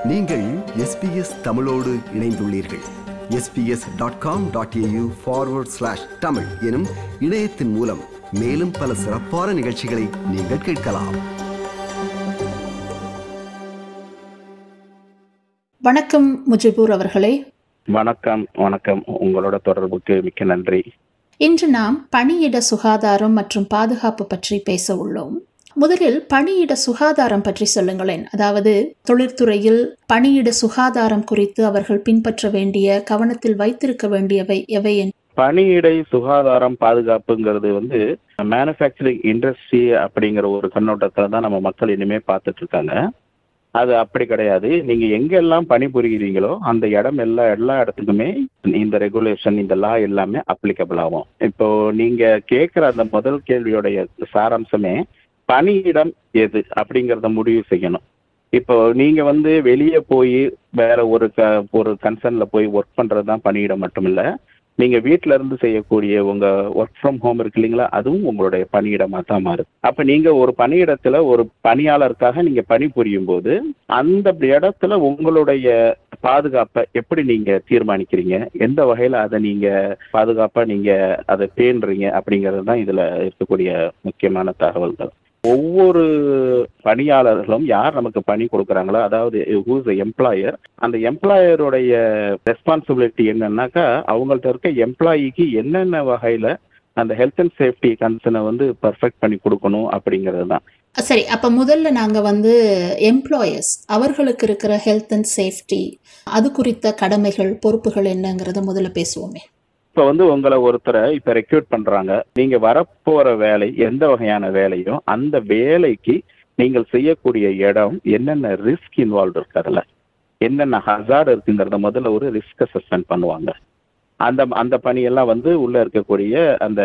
நீங்கள் எஸ்பிஎஸ் தமிழோடு இணைந்துள்ளீர்கள் SBS dot com dot AU forward slash Tamil எனும் இணையத்தின் மூலம் மேலும் பல சிறப்பான நிகழ்ச்சிகளை நீங்கள் கேட்கலாம் வணக்கம் முஜிபூர் அவர்களே வணக்கம் வணக்கம் உங்களோட தொடர்புக்கு மிக்க நன்றி இன்று நாம் பணியிட சுகாதாரம் மற்றும் பாதுகாப்பு பற்றி பேச உள்ளோம் முதலில் பணியிட சுகாதாரம் பற்றி சொல்லுங்களேன் அதாவது தொழிற்துறையில் பணியிட சுகாதாரம் குறித்து அவர்கள் பின்பற்ற வேண்டிய கவனத்தில் வைத்திருக்க வேண்டியவை எவை என்று பணியிடை சுகாதாரம் பாதுகாப்புங்கிறது வந்து மேனுஃபேக்சரிங் இண்டஸ்ட்ரி அப்படிங்கிற ஒரு கண்ணோட்டத்துல தான் நம்ம மக்கள் இனிமே பார்த்துட்டு இருக்காங்க அது அப்படி கிடையாது நீங்க எங்கெல்லாம் பணிபுரிகிறீங்களோ அந்த இடம் எல்லா எல்லா இடத்துக்குமே இந்த ரெகுலேஷன் இந்த லா எல்லாமே அப்ளிகபிள் ஆகும் இப்போ நீங்க கேட்குற அந்த முதல் கேள்வியோடைய சாராம்சமே பணியிடம் எது அப்படிங்கிறத முடிவு செய்யணும் இப்போ நீங்க வந்து வெளியே போய் வேற ஒரு க ஒரு கன்சர்ன்ல போய் ஒர்க் பண்றது தான் பணியிடம் மட்டும் இல்ல நீங்க வீட்ல இருந்து செய்யக்கூடிய உங்க ஒர்க் ஃப்ரம் ஹோம் இருக்கு இல்லைங்களா அதுவும் உங்களுடைய பணியிடமா தான் மாறுது அப்ப நீங்க ஒரு பணியிடத்துல ஒரு பணியாளருக்காக நீங்க பணிபுரியும் போது அந்த இடத்துல உங்களுடைய பாதுகாப்பை எப்படி நீங்க தீர்மானிக்கிறீங்க எந்த வகையில அதை நீங்க பாதுகாப்பா நீங்க அதை பேணுறீங்க அப்படிங்கிறது தான் இதுல இருக்கக்கூடிய முக்கியமான தகவல்கள் ஒவ்வொரு பணியாளர்களும் யார் நமக்கு பணி கொடுக்குறாங்களோ அதாவது ஹூஸ் எம்ப்ளாயர் அந்த எம்ப்ளாயருடைய ரெஸ்பான்சிபிலிட்டி என்னன்னாக்கா அவங்கள்ட்ட இருக்க எம்ப்ளாயிக்கு என்னென்ன வகையில அந்த ஹெல்த் அண்ட் சேஃப்டி கன்சர்னை வந்து பர்ஃபெக்ட் பண்ணி கொடுக்கணும் அப்படிங்கிறது தான் சரி அப்ப முதல்ல நாங்க வந்து எம்ப்ளாயர்ஸ் அவர்களுக்கு இருக்கிற ஹெல்த் அண்ட் சேஃப்டி அது குறித்த கடமைகள் பொறுப்புகள் என்னங்கிறத முதல்ல பேசுவோமே இப்போ வந்து உங்களை ஒருத்தரை இப்போ ரெக்ரூட் பண்றாங்க நீங்க வரப்போற வேலை எந்த வகையான வேலையும் அந்த வேலைக்கு நீங்கள் செய்யக்கூடிய இடம் என்னென்ன ரிஸ்க் இன்வால்வ் இருக்கு அதுல என்னென்ன ஹசார்ட் இருக்குங்கிறத முதல்ல ஒரு ரிஸ்க் அசஸ்மெண்ட் பண்ணுவாங்க அந்த அந்த பணியெல்லாம் வந்து உள்ள இருக்கக்கூடிய அந்த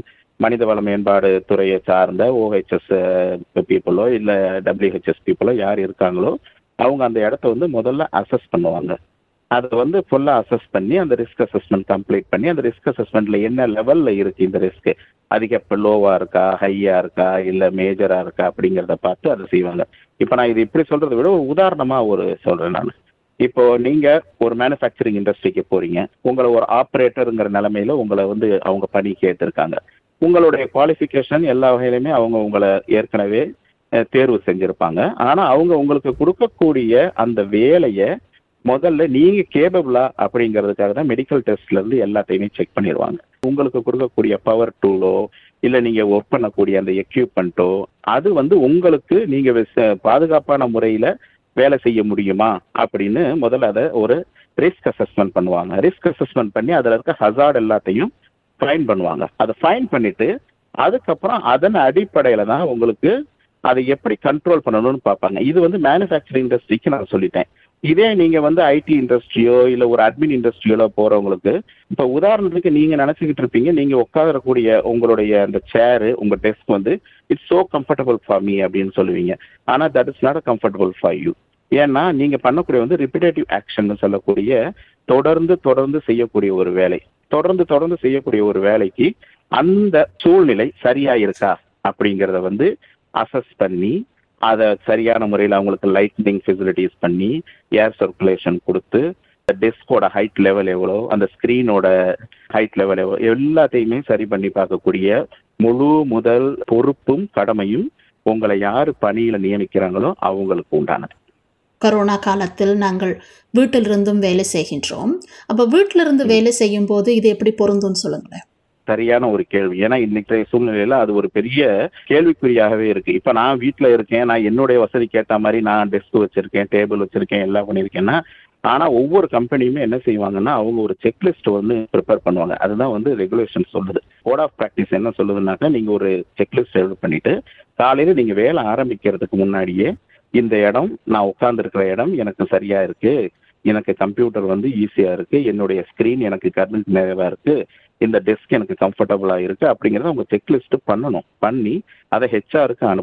மனிதவள மேம்பாடு துறையை சார்ந்த ஓஹெச்எஸ் பீப்புளோ இல்லை டபிள்யூஹெச்எஸ் பீப்புளோ யார் இருக்காங்களோ அவங்க அந்த இடத்த வந்து முதல்ல அசஸ் பண்ணுவாங்க அதை வந்து ஃபுல்லாக அசஸ் பண்ணி அந்த ரிஸ்க் அசஸ்மெண்ட் கம்ப்ளீட் பண்ணி அந்த ரிஸ்க் அசஸ்மெண்ட்ல என்ன லெவல்ல இருக்கு இந்த ரிஸ்க் அதிக இப்போ லோவா இருக்கா ஹையா இருக்கா இல்லை மேஜரா இருக்கா அப்படிங்கிறத பார்த்து அதை செய்வாங்க இப்போ நான் இது இப்படி சொல்றதை விட ஒரு உதாரணமா ஒரு சொல்றேன் நான் இப்போ நீங்க ஒரு மேனுஃபேக்சரிங் இண்டஸ்ட்ரிக்கு போறீங்க உங்களை ஒரு ஆப்ரேட்டருங்கிற நிலைமையில உங்களை வந்து அவங்க பணி கேட்டிருக்காங்க உங்களுடைய குவாலிஃபிகேஷன் எல்லா வகையிலுமே அவங்க உங்களை ஏற்கனவே அஹ், தேர்வு செஞ்சிருப்பாங்க ஆனா அவங்க உங்களுக்கு கொடுக்கக்கூடிய அந்த வேலையை முதல்ல நீங்க கேபபிளா அப்படிங்கிறதுக்காக தான் மெடிக்கல் டெஸ்ட்ல இருந்து எல்லாத்தையுமே செக் பண்ணிடுவாங்க உங்களுக்கு கொடுக்கக்கூடிய பவர் டூலோ இல்ல நீங்க ஒர்க் பண்ணக்கூடிய அந்த எக்யூப்மெண்ட்டோ அது வந்து உங்களுக்கு நீங்க விச- பாதுகாப்பான முறையில வேலை செய்ய முடியுமா அப்படின்னு முதல்ல அதை ஒரு ரிஸ்க் அசஸ்மெண்ட் பண்ணுவாங்க ரிஸ்க் அசஸ்மெண்ட் பண்ணி அதுல இருக்க ஹசார்ட் எல்லாத்தையும் ஃபைன் பண்ணுவாங்க அதை ஃபைன் பண்ணிட்டு அதுக்கப்புறம் அதன் அடிப்படையில தான் உங்களுக்கு அதை எப்படி கண்ட்ரோல் பண்ணணும்னு பார்ப்பாங்க இது வந்து மேனுஃபேக்சரிங் இண்டஸ்ட்ரிக்கு நான் சொல்லிட்டேன் இதே நீங்க வந்து ஐடி இண்டஸ்ட்ரியோ இல்ல ஒரு அட்மின் இண்டஸ்ட்ரியோ போறவங்களுக்கு இப்ப உதாரணத்துக்கு நீங்க நினைச்சுக்கிட்டு இருப்பீங்க நீங்க உட்காரக்கூடிய உங்களுடைய அந்த சேரு உங்க டெஸ்க் வந்து it's so comfortable for me அப்படின்னு சொல்லுவீங்க ஆனா that is not comfortable for you ஏன்னா நீங்க பண்ணக்கூடிய வந்து ரிப்பிடேட்டிவ் ஆக்ஷன் சொல்லக்கூடிய தொடர்ந்து தொடர்ந்து செய்யக்கூடிய ஒரு வேலை தொடர்ந்து தொடர்ந்து செய்யக்கூடிய ஒரு வேலைக்கு அந்த சூழ்நிலை சரியா இருக்கா அப்படிங்கிறத வந்து அசஸ் பண்ணி அதை சரியான முறையில் அவங்களுக்கு லைட்னிங் ஃபெசிலிட்டிஸ் பண்ணி ஏர் சர்க்குலேஷன் கொடுத்து டெஸ்கோட ஹைட் லெவல் எவ்வளோ அந்த ஸ்க்ரீனோட ஹைட் லெவல் எவ்வளோ எல்லாத்தையுமே சரி பண்ணி பார்க்கக்கூடிய முழு முதல் பொறுப்பும் கடமையும் உங்களை யார் பணியில நியமிக்கிறாங்களோ அவங்களுக்கு உண்டானது கொரோனா காலத்தில் நாங்கள் வீட்டிலிருந்தும் வேலை செய்கின்றோம் அப்ப வீட்டிலிருந்து வேலை செய்யும் போது இது எப்படி பொருந்தும்னு சொல்லுங்களேன் சரியான ஒரு கேள்வி ஏன்னா இன்னைக்கு சூழ்நிலையில அது ஒரு பெரிய கேள்விக்குறியாகவே இருக்கு இப்ப நான் வீட்ல இருக்கேன் நான் என்னுடைய வசதிக்கு ஏத்த மாதிரி நான் டெஸ்க் வச்சிருக்கேன் டேபிள் வச்சிருக்கேன் எல்லாம் பண்ணியிருக்கேன்னா ஆனா ஒவ்வொரு கம்பெனியுமே என்ன செய்வாங்கன்னா அவங்க ஒரு செக்லிஸ்ட் வந்து ப்ரிப்பேர் பண்ணுவாங்க அதுதான் வந்து ரெகுலேஷன் சொல்லுது கோட் ஆஃப் ப்ராக்டிஸ் என்ன சொல்லுதுன்னாக்கா நீங்க ஒரு செக்லிஸ்ட் எழுத பண்ணிட்டு காலையில நீங்க வேலை ஆரம்பிக்கிறதுக்கு முன்னாடியே இந்த இடம் நான் உட்கார்ந்து இருக்கிற இடம் எனக்கு சரியா இருக்கு எனக்கு கம்ப்யூட்டர் வந்து ஈஸியா இருக்கு என்னுடைய ஸ்கிரீன் எனக்கு கண்ணுக்கு நிறைவா இருக்கு இந்த டெஸ்க் எனக்கு கம்ஃபர்டபுளா இருக்கு அப்படிங்கறத அவங்க செக்லிஸ்ட் பண்ணணும் பண்ணி அதை ஹெச்ஆருக்கு அனுப்பணும்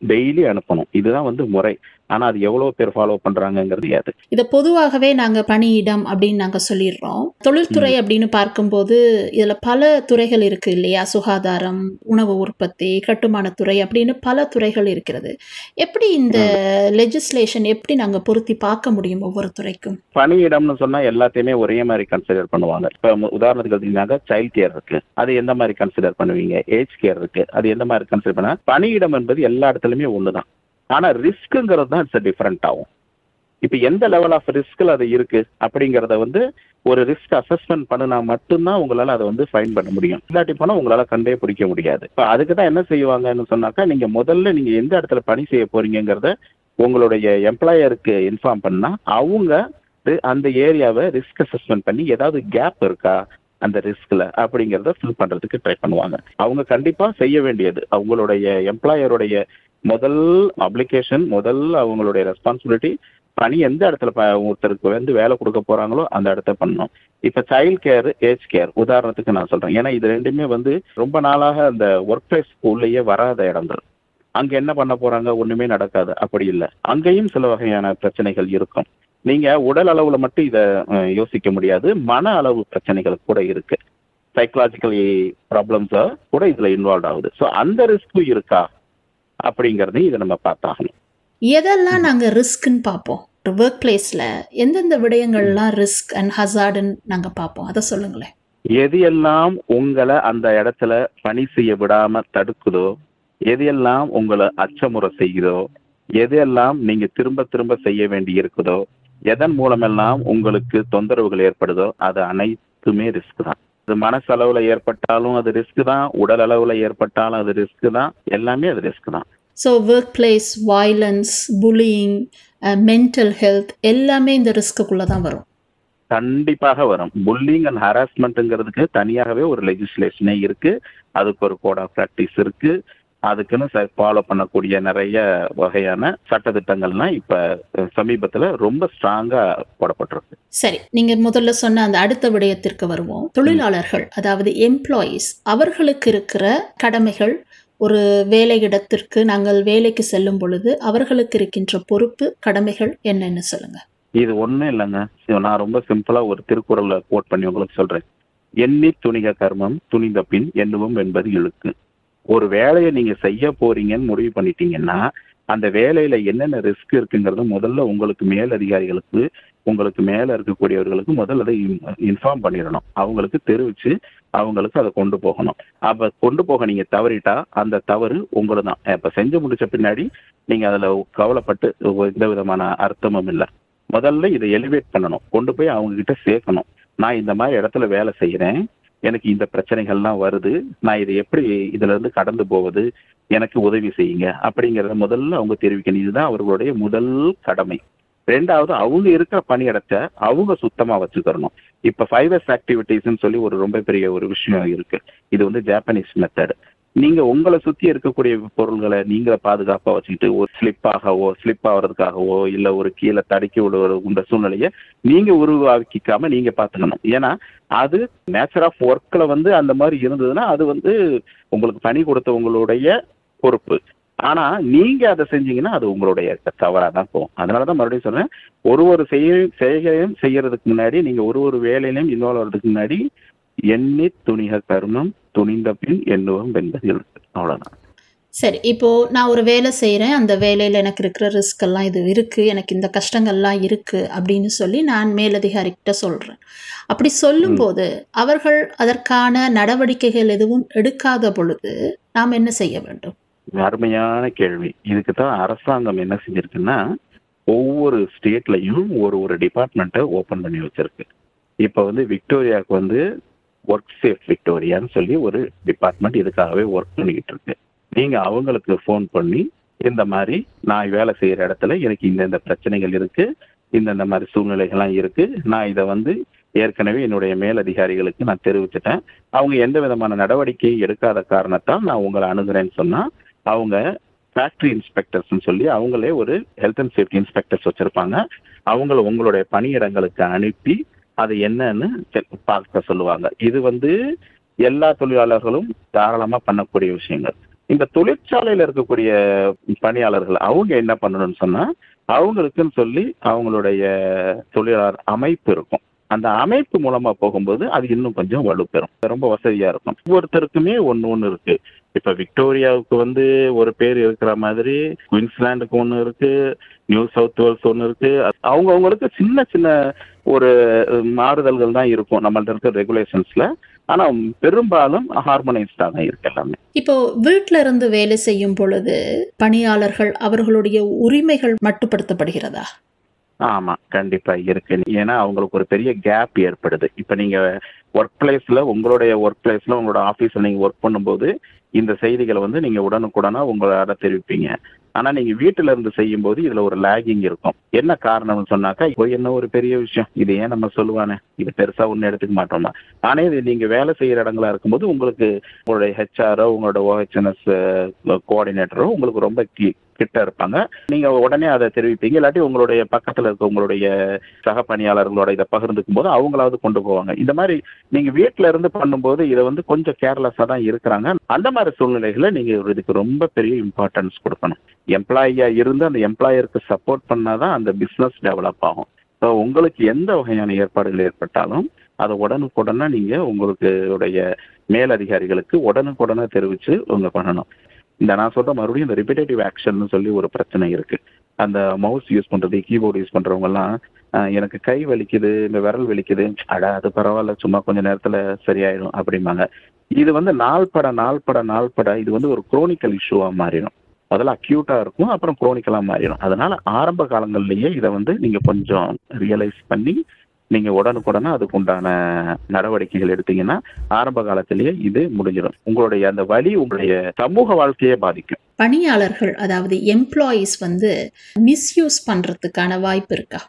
டெய்லி அனுப்பணும் இதுதான் வந்து முறை ஆனா அது எவ்வளவு பேர் ஃபாலோ பண்றாங்கங்கிறது அது இதை பொதுவாகவே நாங்க பணியிடம் அப்படின்னு நாங்க சொல்லிடுறோம் தொழில்துறை அப்படின்னு பார்க்கும்போது இதுல பல துறைகள் இருக்கு இல்லையா சுகாதாரம் உணவு உற்பத்தி கட்டுமானத்துறை அப்படின்னு பல துறைகள் இருக்கிறது எப்படி இந்த லெஜிஸ்லேஷன் எப்படி நாங்க பொருத்தி பார்க்க முடியும் ஒவ்வொரு துறைக்கும் பணியிடம்னு சொன்னா எல்லாத்தையுமே ஒரே மாதிரி கன்சிடர் பண்ணுவாங்க இப்ப மு- உதாரணத்துக்கு எடுத்தீங்கன்னாக்கா சைல்ட் கேர் இருக்கு அது எந்த மாதிரி கன்சிடர் பண்ணுவீங்க ஏஜ் கேர் இருக்கு அது எந்த மாதிரி கன்சிடர் பண்ண பணியிடம் என்பது எல்லா இடத்துலயுமே ஒண்ணுதான் ஆனா ரிஸ்க்குங்கிறது தான் இட்ஸ் டிஃபரெண்ட் ஆகும் இப்ப எந்த லெவல் ஆஃப் ரிஸ்க்ல அது இருக்கு அப்படிங்கறத வந்து ஒரு ரிஸ்க் அசஸ்மெண்ட் பண்ணினா மட்டும்தான் உங்களால அதை வந்து ஃபைன் பண்ண முடியும் இல்லாட்டி போனா உங்களால கண்டே பிடிக்க முடியாது இப்ப அதுக்கு தான் என்ன செய்வாங்கன்னு சொன்னாக்கா நீங்க முதல்ல நீங்க எந்த இடத்துல பணி செய்ய போறீங்கங்கிறத உங்களுடைய எம்ப்ளாயருக்கு இன்ஃபார்ம் பண்ணா அவங்க ரி- அந்த ஏரியாவை ரிஸ்க் அசஸ்மெண்ட் பண்ணி ஏதாவது கேப் இருக்கா அந்த ரிஸ்க்ல அப்படிங்கறத ஃபில் பண்றதுக்கு ட்ரை பண்ணுவாங்க அவங்க கண்டிப்பா செய்ய வேண்டியது அவங்களுடைய எம்ப்ளாயருடைய முதல் அப்ளிகேஷன் முதல் அவங்களுடைய ரெஸ்பான்சிபிலிட்டி பணி எந்த இடத்துல ப- ஒருத்தருக்கு வந்து வேலை கொடுக்க போறாங்களோ அந்த இடத்த பண்ணணும் இப்ப சைல்ட் கேர் ஏஜ் கேர் உதாரணத்துக்கு நான் சொல்றேன் ஏன்னா இது ரெண்டுமே வந்து ரொம்ப நாளாக அந்த ஒர்க் பிளேஸ் உள்ளேயே வராத இடங்கள் அங்க என்ன பண்ண போறாங்க ஒண்ணுமே நடக்காது அப்படி இல்லை அங்கேயும் சில வகையான பிரச்சனைகள் இருக்கும் நீங்க உடல் அளவுல மட்டும் இத அஹ், யோசிக்க முடியாது மன அளவு பிரச்சனைகள் கூட இருக்கு சைக்கலாஜிக்கல் ப்ராப்ளம்ஸ் கூட இதுல இன்வால்வ் ஆகுது ஸோ அந்த ரிஸ்க்கும் இருக்கா அப்படிங்கறதையும் இதை நம்ம பார்த்தாகணும் எதெல்லாம் நாங்க ரிஸ்க்னு பார்ப்போம் ஒர்க் பிளேஸ்ல எந்தெந்த விடயங்கள்லாம் ரிஸ்க் அண்ட் ஹசார்டுன்னு நாங்க பார்ப்போம் அதை சொல்லுங்களேன் எது எல்லாம் உங்களை அந்த இடத்துல பணி செய்ய விடாம தடுக்குதோ எது எல்லாம் உங்களை அச்சமுறை செய்யுதோ எது எல்லாம் நீங்க திரும்ப திரும்ப செய்ய வேண்டி இருக்குதோ எதன் மூலமெல்லாம் உங்களுக்கு தொந்தரவுகள் ஏற்படுதோ அது அனைத்துமே ரிஸ்க் தான் அது மனசளவுல ஏற்பட்டாலும் அது ரிஸ்க் தான் உடல் அளவுல ஏற்பட்டாலும் அது ரிஸ்க் தான் எல்லாமே அது ரிஸ்க் தான் so workplace violence bullying mental health எல்லாமே இந்த ரிஸ்க்குள்ளே தான் வரும் கண்டிப்பாக வரும் புல்லிங் அண்ட் ஹராஸ்மெண்ட்ங்கிறதுக்கு தனியாகவே ஒரு லெஜிஸ்லேஷனே இருக்கு அதுக்கு ஒரு கோட் ஆஃப் ப்ராக்டிஸ் இருக்கு அதுக்குன்னு ஃபாலோ பண்ணக்கூடிய நிறைய வகையான சட்டத்திட்டங்கள்லாம் இப்ப அஹ், சமீபத்துல ரொம்ப ஸ்ட்ராங்கா போடப்பட்டிருக்கு சரி நீங்க முதல்ல சொன்ன அந்த அடுத்த விடயத்திற்கு வருவோம் தொழிலாளர்கள் அதாவது எம்ப்ளாயீஸ் அவர்களுக்கு இருக்கிற கடமைகள் ஒரு வேலையிடத்திற்கு நாங்கள் வேலைக்கு செல்லும் பொழுது அவர்களுக்கு இருக்கின்ற பொறுப்பு கடமைகள் என்னன்னு சொல்லுங்க இது ஒண்ணும் இல்லைங்க இது நான் ரொம்ப சிம்பிளா ஒரு திருக்குறளை கோட் பண்ணி உங்களுக்கு சொல்றேன் எண்ணி துணிக கர்மம் துணிந்த பின் எண்ணுவோம் என்பது இழுக்கு ஒரு வேலையை நீங்க செய்ய போறீங்கன்னு முடிவு பண்ணிட்டீங்கன்னா அந்த வேலையில என்னென்ன ரிஸ்க் இருக்குங்கிறத முதல்ல உங்களுக்கு மேல் அதிகாரிகளுக்கு உங்களுக்கு மேல இருக்கக்கூடியவர்களுக்கு முதல்ல அதை இன்ஃபார்ம் பண்ணிடணும் அவங்களுக்கு தெரிவிச்சு அவங்களுக்கு அதை கொண்டு போகணும் அப்ப கொண்டு போக நீங்க தவறிட்டா அந்த தவறு உங்களுக்கு தான் இப்ப செஞ்சு முடிச்ச பின்னாடி நீங்க அதுல கவலைப்பட்டு எந்த விதமான அர்த்தமும் இல்லை முதல்ல இதை எலிவேட் பண்ணணும் கொண்டு போய் அவங்க கிட்ட சேர்க்கணும் நான் இந்த மாதிரி இடத்துல வேலை செய்யறேன் எனக்கு இந்த பிரச்சனைகள்லாம் வருது நான் இதை எப்படி இதுல இருந்து கடந்து போவது எனக்கு உதவி செய்யுங்க அப்படிங்கறத முதல்ல அவங்க தெரிவிக்கணும் இதுதான் அவர்களுடைய முதல் கடமை ரெண்டாவது அவங்க இருக்கிற பணியிடத்தை அவங்க சுத்தமா வச்சுக்கிறணும் இப்ப ஃபைவ் எஸ் ஆக்டிவிட்டிஸ்ன்னு சொல்லி ஒரு ரொம்ப பெரிய ஒரு விஷயம் இருக்கு இது வந்து ஜாப்பனீஸ் மெத்தட் நீங்க உங்களை சுத்தி இருக்கக்கூடிய பொருள்களை நீங்க பாதுகாப்பா வச்சுக்கிட்டு ஒரு ஸ்லிப் ஆகவோ ஸ்லிப் ஆகிறதுக்காகவோ இல்ல ஒரு கீழே தடுக்கி விடுற இந்த சூழ்நிலையை நீங்க உருவாக்கிக்காம நீங்க பாத்துக்கணும் ஏன்னா அது நேச்சர் ஆஃப் ஒர்க்ல வந்து அந்த மாதிரி இருந்ததுன்னா அது வந்து உங்களுக்கு பணி கொடுத்தவங்களுடைய பொறுப்பு ஆனா நீங்க அதை செஞ்சீங்கன்னா அது உங்களுடைய தவறா தான் போகும் அதனாலதான் மறுபடியும் சொல்றேன் ஒரு ஒரு செய்ய செய்கையும் செய்யறதுக்கு முன்னாடி நீங்க ஒரு ஒரு வேலையிலையும் இன்வால்வ் ஆகிறதுக்கு முன்னாடி எண்ணி துணிக கர்மம் துணிந்த பின் எண்ணுவோம் என்பது இருக்கு அவ்வளவுதான் சரி இப்போ நான் ஒரு வேலை செய்கிறேன் அந்த வேலையில் எனக்கு இருக்கிற ரிஸ்க் எல்லாம் இது இருக்கு எனக்கு இந்த கஷ்டங்கள்லாம் இருக்கு அப்படின்னு சொல்லி நான் மேலதிகாரிகிட்ட சொல்றேன் அப்படி சொல்லும்போது அவர்கள் அதற்கான நடவடிக்கைகள் எதுவும் எடுக்காத பொழுது நாம் என்ன செய்ய வேண்டும் அருமையான கேள்வி இதுக்கு தான் அரசாங்கம் என்ன செஞ்சிருக்குன்னா ஒவ்வொரு ஸ்டேட்லயும் ஒரு ஒரு டிபார்ட்மெண்ட்டை ஓபன் பண்ணி வச்சிருக்கு இப்போ வந்து விக்டோரியாவுக்கு வந்து ஒர்க் சேஃப் விக்டோரியான்னு சொல்லி ஒரு டிபார்ட்மெண்ட் இதுக்காகவே ஒர்க் பண்ணிக்கிட்டு இருக்கு நீங்க அவங்களுக்கு ஃபோன் பண்ணி இந்த மாதிரி நான் வேலை செய்யற இடத்துல எனக்கு இந்தந்த பிரச்சனைகள் இருக்கு இந்தந்த மாதிரி சூழ்நிலைகள்லாம் இருக்கு நான் இதை வந்து ஏற்கனவே என்னுடைய மேலதிகாரிகளுக்கு நான் தெரிவிச்சிட்டேன் அவங்க எந்த விதமான நடவடிக்கையும் எடுக்காத காரணத்தால் நான் உங்களை அணுகுறேன்னு சொன்னா அவங்க ஃபேக்டரி இன்ஸ்பெக்டர்ஸ்னு சொல்லி அவங்களே ஒரு ஹெல்த் அண்ட் சேஃப்டி இன்ஸ்பெக்டர்ஸ் வச்சிருப்பாங்க அவங்கள உங்களுடைய பணியிடங்களுக்கு அனுப்பி அது என்னன்னு check பார்க்க சொல்லுவாங்க இது வந்து எல்லா தொழிலாளர்களும் தாராளமா பண்ணக்கூடிய விஷயங்கள் இந்த தொழிற்சாலையில இருக்கக்கூடிய பணியாளர்கள் அவங்க என்ன பண்ணணும்னு சொன்னா அவங்களுக்குன்னு சொல்லி அவங்களுடைய தொழிலாளர் அமைப்பு இருக்கும் அந்த அமைப்பு மூலமா போகும்போது அது இன்னும் கொஞ்சம் வலுப்பெறும் ரொம்ப வசதியா இருக்கும் ஒவ்வொருத்தருக்குமே ஒன்று ஒன்று இருக்கு இப்ப விக்டோரியாவுக்கு வந்து ஒரு பேர் இருக்கிற மாதிரி குயின்ஸ்லாண்டுக்கு ஒன்று இருக்கு நியூ சவுத் வேல்ஸ் ஒன்று இருக்கு அவங்க அவங்களுக்கு சின்ன சின்ன ஒரு மாறுதல்கள் தான் இருக்கும் நம்மள்ட்ட இருக்க ரெகுலேஷன்ஸ்ல ஆனா பெரும்பாலும் ஹார்மோனைஸ்டா தான் இருக்கு எல்லாமே இப்போ வீட்ல இருந்து வேலை செய்யும் பொழுது பணியாளர்கள் அவர்களுடைய உரிமைகள் மட்டுப்படுத்தப்படுகிறதா ஆமா கண்டிப்பா இருக்கு ஏன்னா அவங்களுக்கு ஒரு பெரிய கேப் ஏற்படுது இப்ப நீங்க ஒர்க் பிளேஸ்ல உங்களுடைய ஒர்க் பிளேஸ்ல உங்களோட ஆபீஸ்ல நீங்க ஒர்க் பண்ணும்போது இந்த செய்திகளை வந்து நீங்க உடனுக்குடனா உங்களால தெரிவிப்பீங்க ஆனா நீங்க வீட்டுல இருந்து செய்யும் போது இதுல ஒரு லேகிங் இருக்கும் என்ன காரணம்னு சொன்னாக்கா இப்போ என்ன ஒரு பெரிய விஷயம் இது ஏன் நம்ம சொல்லுவானே இது பெருசா ஒண்ணு எடுத்துக்க மாட்டோம்னா ஆனா இது நீங்க வேலை செய்யற இடங்களா இருக்கும்போது உங்களுக்கு உங்களுடைய ஹெச்ஆரோ உங்களோட ஓஹெச்என்எஸ் கோஆர்டினேட்டரோ உங்களுக்கு ரொம்ப கி- கிட்ட இருப்பாங்க நீங்க உடனே அதை தெரிவிப்பீங்க இல்லாட்டி உங்களுடைய பக்கத்துல இருக்க உங்களுடைய சக பணியாளர்களோட இதை பகிர்ந்துக்கும் போது அவங்களாவது கொண்டு போவாங்க இந்த மாதிரி நீங்க வீட்ல இருந்து பண்ணும்போது இதை வந்து கொஞ்சம் கேர்லெஸ்ஸா தான் இருக்கிறாங்க அந்த மாதிரி சூழ்நிலைகளை நீங்க இதுக்கு ரொம்ப பெரிய இம்பார்ட்டன்ஸ் கொடுக்கணும் எம்ப்ளாயியா இருந்து அந்த எம்ப்ளாயருக்கு சப்போர்ட் பண்ணாதான் அந்த பிசினஸ் டெவலப் ஆகும் ஸோ உங்களுக்கு எந்த வகையான ஏற்பாடுகள் ஏற்பட்டாலும் அதை உடனுக்குடனே நீங்க உங்களுக்கு உடைய மேலதிகாரிகளுக்கு உடனுக்குடனே தெரிவிச்சு உங்க பண்ணணும் இந்த நான் சொல்ற மறுபடியும் இந்த ரிப்பிடேட்டிவ் ஆக்ஷன் சொல்லி ஒரு பிரச்சனை இருக்கு அந்த மவுஸ் யூஸ் பண்றது கீபோர்டு யூஸ் பண்றவங்க எல்லாம் ஆஹ், எனக்கு கை வலிக்குது இந்த விரல் வலிக்குது அட அது பரவாயில்ல சும்மா கொஞ்ச நேரத்துல சரியாயிடும் அப்படிம்பாங்க இது வந்து நாள்பட நாள்பட நாள்பட இது வந்து ஒரு குரோனிக்கல் இஷ்யூவா மாறிடும் முதல்ல அக்யூட்டா இருக்கும் அப்புறம் குரோனிக்கலா மாறிடும் அதனால ஆரம்ப காலங்கள்லயே இதை வந்து நீங்க கொஞ்சம் ரியலைஸ் பண்ணி நீங்க உடனுக்குடனே அதுக்கு உண்டான நடவடிக்கைகள் எடுத்தீங்கன்னா ஆரம்ப காலத்திலேயே இது முடிஞ்சிடும் உங்களுடைய அந்த வலி உங்களுடைய சமூக வாழ்க்கையை பாதிக்கும் பணியாளர்கள் அதாவது எம்ப்ளாயீஸ் வந்து மிஸ்யூஸ் பண்றதுக்கான வாய்ப்பு இருக்கா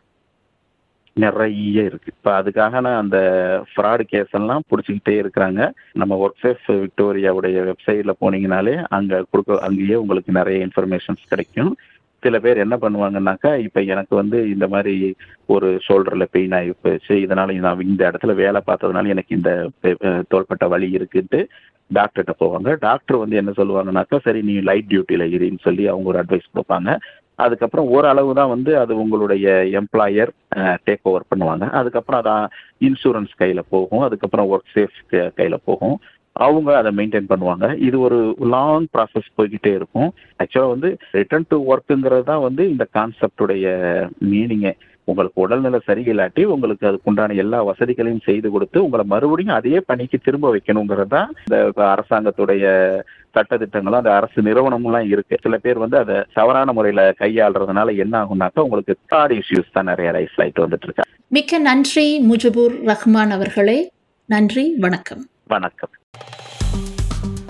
நிறைய இருக்கு இப்ப அதுக்காக நான் அந்த ஃப்ராடு கேஸ் எல்லாம் பிடிச்சிக்கிட்டே இருக்கிறாங்க நம்ம ஒர்க் சேஃப் விக்டோரியாவுடைய வெப்சைட்ல போனீங்கனாலே அங்க கொடுக்க அங்கேயே உங்களுக்கு நிறைய இன்ஃபர்மேஷன்ஸ் கிடைக்கும் சில பேர் என்ன பண்ணுவாங்கன்னாக்கா இப்ப எனக்கு வந்து இந்த மாதிரி ஒரு ஷோல்டர்ல பெயின் ஆகி போச்சு இதனால நான் இந்த இடத்துல வேலை பார்த்ததுனால எனக்கு இந்த பெ- அஹ் தோள்பட்ட வலி இருக்குன்ட்டு டாக்டர்கிட்ட போவாங்க டாக்டர் வந்து என்ன சொல்லுவாங்கன்னாக்கா சரி நீ லைட் டியூட்டில இருன்னு சொல்லி அவங்க ஒரு அட்வைஸ் கொடுப்பாங்க அதுக்கப்புறம் ஓரளவு தான் வந்து அது உங்களுடைய எம்ப்ளாயர் டேக் ஓவர் பண்ணுவாங்க அதுக்கப்புறம் அதான் இன்சூரன்ஸ் கையில போகும் அதுக்கப்புறம் ஒர்க் சேஃப் கையில போகும் அவங்க அதை மெயின்டைன் பண்ணுவாங்க இது ஒரு லாங் ப்ராசஸ் போய்கிட்டே இருக்கும் ஆக்சுவலாக வந்து ரிட்டர்ன் டு ஒர்க்குங்கிறது தான் வந்து இந்த கான்செப்டுடைய மீனிங்கே உங்களுக்கு உடல்நிலை சரியில்லாட்டி உங்களுக்கு அதுக்குண்டான எல்லா வசதிகளையும் செய்து கொடுத்து உங்களை மறுபடியும் அதே பணிக்கு திரும்ப வைக்கணுங்கிறது தான் இந்த அரசாங்கத்துடைய சட்டத்திட்டங்களும் அந்த அரசு நிறுவனம்லாம் இருக்கு சில பேர் வந்து அதை தவறான முறையில கையாளுறதுனால என்ன ஆகும்னாக்கா உங்களுக்கு கார்டு இஷ்யூஸ் தான் நிறைய ரைஸ் ஆயிட்டு வந்துட்டு இருக்கு மிக்க நன்றி முஜிபுர் ரஹ்மான் அவர்களே நன்றி வணக்கம் வணக்கம்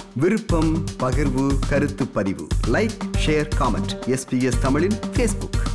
விருப்பம் பகிர்வு கருத்து பதிவு லைக் ஷேர் காமெண்ட் எஸ்பிஎஸ் தமிழின் ஃபேஸ்புக்